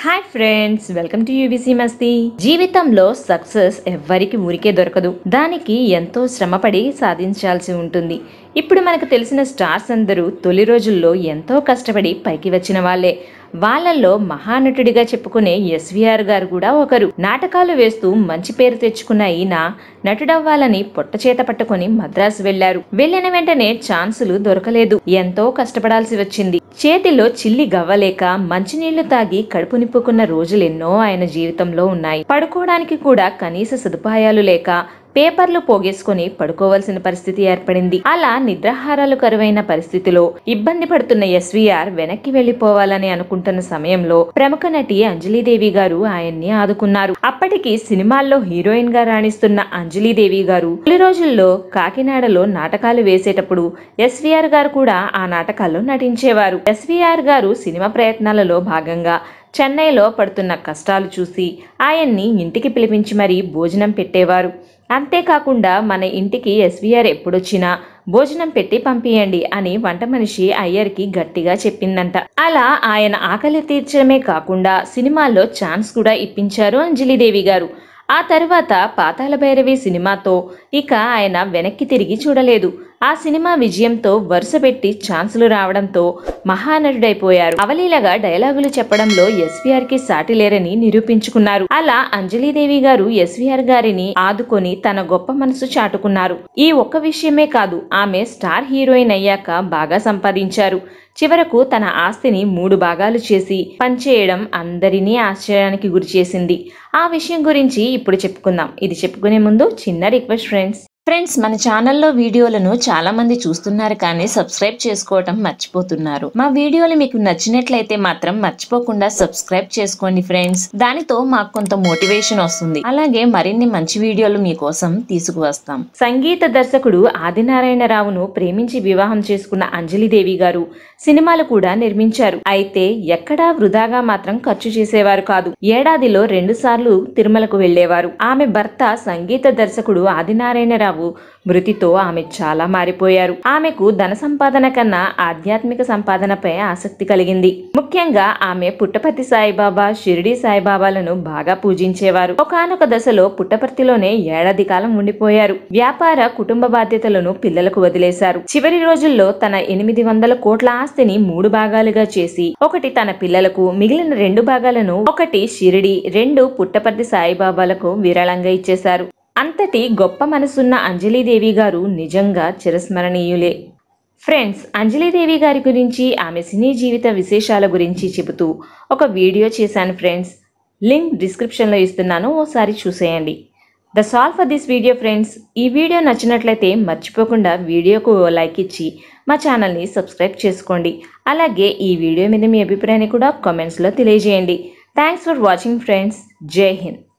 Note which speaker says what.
Speaker 1: hi friends welcome to UBC మస్తీ జీవితంలో success ఎవ్వరికి ఊరికే దొరకదు దానికి ఎంతో శ్రమపడి సాధించాల్సి ఉంటుంది ఇప్పుడు మనకు తెలిసిన స్టార్స్ అందరూ తొలి రోజుల్లో ఎంతో కష్టపడి పైకి వచ్చిన వాళ్ళే వాళ్ళల్లో మహానటుడిగా చెప్పుకునే ఎస్వీఆర్ గారు కూడా ఒకరు నాటకాలు వేస్తూ మంచి పేరు తెచ్చుకున్న ఈయన నటుడవ్వాలని పొట్ట చేత పట్టుకుని మద్రాసు వెళ్లారు వెళ్లిన వెంటనే ఛాన్సులు దొరకలేదు ఎంతో కష్టపడాల్సి వచ్చింది చేతిలో చిల్లి గవ్వలేక మంచినీళ్లు తాగి కడుపు నింపుకున్న రోజులెన్నో ఆయన జీవితంలో ఉన్నాయి పడుకోవడానికి కూడా కనీస సదుపాయాలు లేక పేపర్లు పోగేసుకుని పడుకోవాల్సిన పరిస్థితి ఏర్పడింది అలా నిద్రాహారాలు కరువైన పరిస్థితిలో ఇబ్బంది పడుతున్న ఎస్వీఆర్ వెనక్కి వెళ్లిపోవాలని అనుకుంటున్న సమయంలో ప్రముఖ నటి అంజలీదేవి గారు ఆయన్ని ఆదుకున్నారు అప్పటికి సినిమాల్లో హీరోయిన్ గా రాణిస్తున్న అంజలీదేవి గారు తొలి రోజుల్లో కాకినాడలో నాటకాలు వేసేటప్పుడు ఎస్వీఆర్ గారు కూడా ఆ నాటకాల్లో నటించేవారు ఎస్వీఆర్ గారు సినిమా ప్రయత్నాలలో భాగంగా చెన్నైలో పడుతున్న కష్టాలు చూసి ఆయన్ని ఇంటికి పిలిపించి మరీ భోజనం పెట్టేవారు అంతేకాకుండా మన ఇంటికి ఎస్వీఆర్ ఎప్పుడొచ్చినా భోజనం పెట్టి పంపియండి అని వంట మనిషి అయ్యర్కి గట్టిగా చెప్పిందంట అలా ఆయన ఆకలి తీర్చడమే కాకుండా సినిమాల్లో ఛాన్స్ కూడా ఇప్పించారు అంజలిదేవి గారు ఆ తర్వాత పాతాళ భైరవి సినిమాతో ఇక ఆయన వెనక్కి తిరిగి చూడలేదు ఆ సినిమా విజయంతో వరుసపెట్టి ఛాన్సులు రావడంతో మహానటుడైపోయారు అవలీలగా డైలాగులు చెప్పడంలో ఎస్వీఆర్ కి సాటి లేరని నిరూపించుకున్నారు అలా అంజలీదేవి గారు ఎస్వీఆర్ గారిని ఆదుకొని తన గొప్ప మనసు చాటుకున్నారు ఈ ఒక్క విషయమే కాదు ఆమె స్టార్ హీరోయిన్ అయ్యాక బాగా సంపాదించారు చివరకు తన ఆస్తిని మూడు భాగాలు చేసి పనిచేయడం అందరినీ ఆశ్చర్యానికి గురిచేసింది ఆ విషయం గురించి ఇప్పుడు చెప్పుకుందాం ఇది చెప్పుకునే ముందు చిన్న రిక్వెస్ట్ ఫ్రెండ్స్ ఫ్రెండ్స్ మన ఛానల్లో వీడియోలను చాలా మంది చూస్తున్నారు కానీ సబ్స్క్రైబ్ చేసుకోవటం మర్చిపోతున్నారు మా వీడియోలు మీకు నచ్చినట్లయితే మాత్రం మర్చిపోకుండా సబ్స్క్రైబ్ చేసుకోండి ఫ్రెండ్స్ దానితో మాకు కొంత మోటివేషన్ వస్తుంది అలాగే మరిన్ని మంచి వీడియోలు మీకోసం తీసుకువస్తాం సంగీత దర్శకుడు ఆదినారాయణరావును ప్రేమించి వివాహం చేసుకున్న అంజలిదేవి గారు సినిమాలు కూడా నిర్మించారు అయితే ఎక్కడా వృధాగా మాత్రం ఖర్చు చేసేవారు కాదు ఏడాదిలో రెండు సార్లు తిరుమలకు వెళ్లేవారు ఆమె భర్త సంగీత దర్శకుడు ఆదినారాయణరావు మృతితో ఆమె చాలా మారిపోయారు ఆమెకు ధన సంపాదన కన్నా ఆధ్యాత్మిక సంపాదనపై ఆసక్తి కలిగింది ముఖ్యంగా ఆమె పుట్టపర్తి సాయిబాబా షిరిడి సాయిబాబాలను బాగా పూజించేవారు ఒకనొక దశలో పుట్టపర్తిలోనే ఏడాది కాలం ఉండిపోయారు వ్యాపార కుటుంబ బాధ్యతలను పిల్లలకు వదిలేశారు చివరి రోజుల్లో తన ఎనిమిది వందల కోట్ల ఆస్తిని మూడు భాగాలుగా చేసి ఒకటి తన పిల్లలకు మిగిలిన రెండు భాగాలను ఒకటి షిరిడి రెండు పుట్టపర్తి సాయిబాబాలకు విరాళంగా ఇచ్చేశారు అంతటి గొప్ప మనసున్న అంజలీదేవి గారు నిజంగా చిరస్మరణీయులే ఫ్రెండ్స్ అంజలీదేవి గారి గురించి ఆమె సినీ జీవిత విశేషాల గురించి చెబుతూ ఒక వీడియో చేశాను ఫ్రెండ్స్ లింక్ డిస్క్రిప్షన్లో ఇస్తున్నాను ఓసారి చూసేయండి the solve for this video friends ఈ వీడియో నచ్చినట్లయితే మర్చిపోకుండా వీడియోకు ఓ లైక్ ఇచ్చి మా ఛానల్ని సబ్స్క్రైబ్ చేసుకోండి అలాగే ఈ వీడియో మీద మీ అభిప్రాయాన్ని కూడా కామెంట్స్లో తెలియజేయండి థ్యాంక్స్ ఫర్ వాచింగ్ ఫ్రెండ్స్ జై హింద్